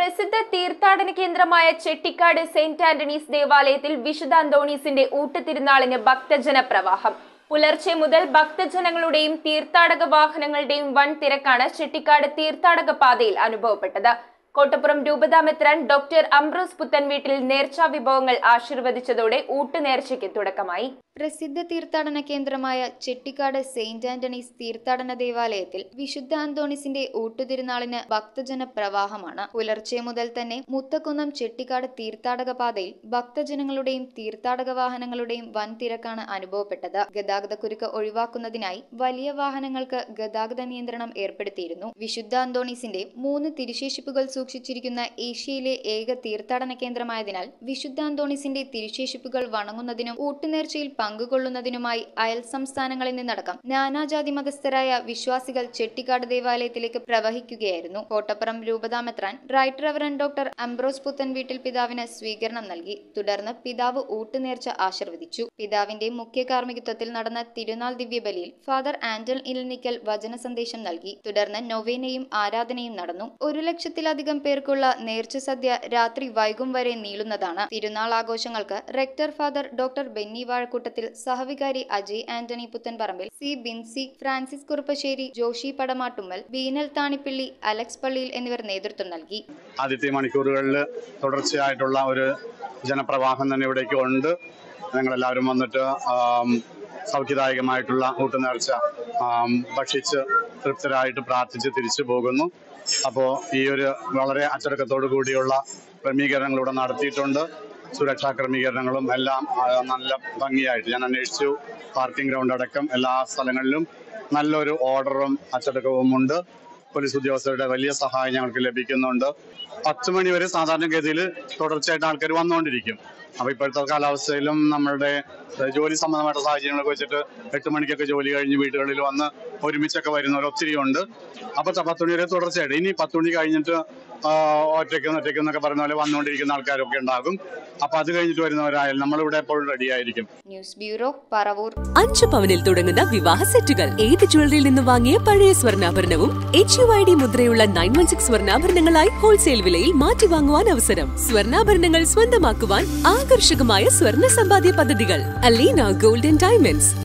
പ്രസിദ്ധ തീർത്ഥാടന കേന്ദ്രമായ ചെട്ടിക്കാട് സെയിന്റ് ആന്റണീസ് ദേവാലയത്തിൽ വിശുദ്ധ അന്തോണീസിന്റെ ഊട്ടുതിരുനാളിന് ഭക്തജന പ്രവാഹം പുലർച്ചെ മുതൽ ഭക്തജനങ്ങളുടെയും തീർത്ഥാടക വാഹനങ്ങളുടെയും വൻ തിരക്കാണ് ചെട്ടിക്കാട് തീർത്ഥാടക പാതയിൽ അനുഭവപ്പെട്ടത് കോട്ടപ്പുറം രൂപതാമെത്രാൻ ഡോക്ടർ അംബ്രോസ് പുത്തൻവീട്ടിൽ നേർച്ചാ വിഭവങ്ങൾ ആശീർവദിച്ചതോടെ ഊട്ടുനേർച്ചയ്ക്ക് തുടക്കമായി പ്രസിദ്ധ തീർത്ഥാടന കേന്ദ്രമായ ചെട്ടിക്കാട് സെയിന്റ് ആന്റണീസ് തീർത്ഥാടന ദേവാലയത്തിൽ വിശുദ്ധ അന്തോണിസിന്റെ ഊട്ടുതിരുനാളിന് ഭക്തജന പ്രവാഹമാണ് പുലർച്ചെ മുതൽ തന്നെ മുത്തക്കുന്നം ചെട്ടിക്കാട് തീർത്ഥാടക പാതയിൽ ഭക്തജനങ്ങളുടെയും തീർത്ഥാടക വാഹനങ്ങളുടെയും വൻ തിരക്കാണ് അനുഭവപ്പെട്ടത് ഗതാഗതക്കുരുക്ക് ഒഴിവാക്കുന്നതിനായി വലിയ വാഹനങ്ങൾക്ക് ഗതാഗത നിയന്ത്രണം ഏർപ്പെടുത്തിയിരുന്നു വിശുദ്ധ അന്തോണീസിന്റെ മൂന്ന് തിരുശേഷിപ്പുകൾ സൂക്ഷിച്ചിരിക്കുന്ന ഏഷ്യയിലെ ഏക തീർത്ഥാടന കേന്ദ്രമായതിനാൽ വിശുദ്ധ അന്തോണീസിന്റെ തിരുശേഷിപ്പുകൾ വണങ്ങുന്നതിനും ഊട്ടുനേർച്ചയിൽ പങ്കുകൊള്ളുന്നതിനുമായി അയൽ സംസ്ഥാനങ്ങളിൽ നിന്നടക്കം നാനാജാതി മതസ്ഥരായ വിശ്വാസികൾ ചെട്ടിക്കാട് ദേവാലയത്തിലേക്ക് പ്രവഹിക്കുകയായിരുന്നു കോട്ടപ്പുറം രൂപതാമെത്രാൻ right reverend doctor Ambrose Puthen Veettil പിതാവിന് സ്വീകരണം നൽകി തുടർന്ന് പിതാവ് ഊട്ടുനേർച്ച ആശീർവദിച്ചു പിതാവിന്റെ മുഖ്യ കാർമ്മികത്വത്തിൽ നടന്ന തിരുനാൾ ദിവ്യബലിയിൽ ഫാദർ ആന്റൽ ഇൽനിക്കൽ വചന സന്ദേശം നൽകി തുടർന്ന് നൊവേനയും ആരാധനയും നടന്നു ഒരു ലക്ഷത്തിലധികം പേർക്കുള്ള നേർച്ച സദ്യ രാത്രി വൈകും വരെ നീളുന്നതാണ് തിരുനാൾ ആഘോഷങ്ങൾക്ക് rector father doctor Benny Vazhakoottathil സഹവികാരി അജയ് ആന്റണി പുത്തൻപറമ്പിൽ സി ബിൻസി ഫ്രാൻസിസ് കുറുപ്പശ്ശേരി ജോഷി പടമാട്ടുമ്മൽ ബീനൽ താണിപ്പിള്ളി അലക്സ് പള്ളിയിൽ എന്നിവർ നേതൃത്വം നൽകി ആദ്യത്തെ മണിക്കൂറുകളിൽ തുടർച്ചയായിട്ടുള്ള ഒരു ജനപ്രവാഹം തന്നെ ഇവിടേക്ക് ഉണ്ട് ഞങ്ങളെല്ലാവരും വന്നിട്ട് ആം, സൗഖ്യദായകമായിട്ടുള്ള ഊട്ടുനേർച്ച ആം, ഭക്ഷിച്ച് തൃപ്തരായിട്ട് പ്രാർത്ഥിച്ച് തിരിച്ചു പോകുന്നു അപ്പോൾ ഈ ഒരു വളരെ അച്ചടക്കത്തോടു കൂടിയുള്ള ക്രമീകരണങ്ങൾ ഇവിടെ നടത്തിയിട്ടുണ്ട് സുരക്ഷാ ക്രമീകരണങ്ങളും എല്ലാം ആ, നല്ല ഭംഗിയായിട്ട് ഞാൻ അന്വേഷിച്ചു പാർക്കിംഗ് ഗ്രൗണ്ട് അടക്കം എല്ലാ സ്ഥലങ്ങളിലും നല്ലൊരു ഓർഡറും അച്ചടക്കവും ഉണ്ട് പോലീസ് ഉദ്യോഗസ്ഥരുടെ വലിയ സഹായം ഞങ്ങൾക്ക് ലഭിക്കുന്നുണ്ട് പത്ത് മണി വരെ സാധാരണഗതിയിൽ തുടർച്ചയായിട്ട് ആൾക്കാർ വന്നുകൊണ്ടിരിക്കും അപ്പൊ ഇപ്പോഴത്തെ കാലാവസ്ഥയിലും നമ്മളുടെ ഏഹ്, ജോലി സംബന്ധമായിട്ട് സാഹചര്യങ്ങളൊക്കെ വെച്ചിട്ട് എട്ട് മണിക്കൊക്കെ ജോലി കഴിഞ്ഞ് വീടുകളിൽ വന്ന് ഒരുമിച്ചൊക്കെ വരുന്നവർ ഒത്തിരി ഉണ്ട് അപ്പൊ ത- പത്ത് മണി വരെ തുടർച്ചയായിട്ട് ഇനി പത്ത് മണി കഴിഞ്ഞിട്ട് ആ, ഒറ്റയ്ക്ക് ഒറ്റയ്ക്ക് എന്നൊക്കെ പറയുന്ന പോലെ വന്നുകൊണ്ടിരിക്കുന്ന ആൾക്കാരൊക്കെ ഉണ്ടാകും അപ്പൊ അത് കഴിഞ്ഞിട്ട് വരുന്നവരായാലും നമ്മളിവിടെ എപ്പോഴും റെഡി ആയിരിക്കും ന്യൂസ് ബ്യൂറോ പറവൂർ അഞ്ച് പവനിൽ തുടങ്ങുന്ന വിവാഹ സെറ്റുകൾ ഏത് ജ്വല്ലറിയിൽ നിന്ന് വാങ്ങിയ പഴയ സ്വർണ്ണാഭരണവും എച്ച് യു ഐ ഡി മുദ്രയുള്ള നയൻ വൺ സിക്സ് സ്വർണ്ണാഭരണങ്ങളായി ഹോൾസെയിൽ വിലയിൽ മാറ്റി വാങ്ങുവാൻ അവസരം സ്വർണ്ണാഭരണങ്ങൾ സ്വന്തമാക്കുവാൻ ആകർഷകമായ സ്വർണ്ണ സമ്പാദ്യ പദ്ധതികൾ അലീന ഗോൾഡൻ ഡയമണ്ട്സ്